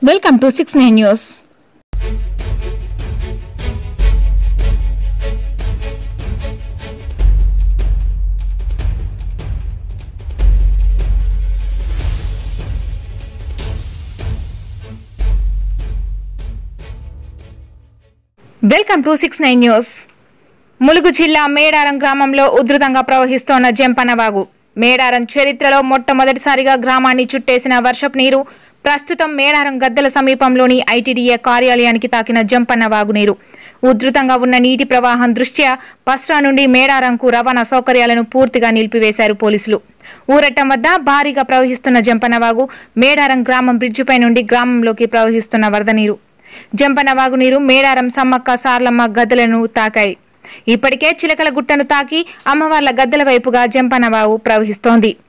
welcome to six nine news welcome to six nine news Mulugu జిల్లా మేడారం గ్రామంలో ఉధృతంగా ప్రవహిస్తోన్న జంపనవాగు మేడారం చరిత్రలో మొట్టమొదటిసారిగా గ్రామాన్ని చుట్టేసిన వర్షపు నీరు ప్రస్తుతం మేడారం గద్దెల సమీపంలోని ఐటీడీఏ కార్యాలయానికి తాకిన జంపన్న వాగునీరు ఉధృతంగా ఉన్న నీటి ప్రవాహం దృష్ట్యా పస్రా నుండి మేడారంకు రవాణా సౌకర్యాలను పూర్తిగా నిలిపివేశారు పోలీసులు ఊరట్టం వద్ద భారీగా ప్రవహిస్తున్న జంపనవాగు మేడారం గ్రామం బ్రిడ్జిపై నుండి గ్రామంలోకి ప్రవహిస్తున్న వరద నీరు జంపన వాగునీరు మేడారం సమ్మక్క సార్లమ్మ గద్దెలను తాకాయి ఇప్పటికే చిలకల గుట్టను తాకి అమ్మవార్ల గద్దెల వైపుగా జంపన వాగు ప్రవహిస్తోంది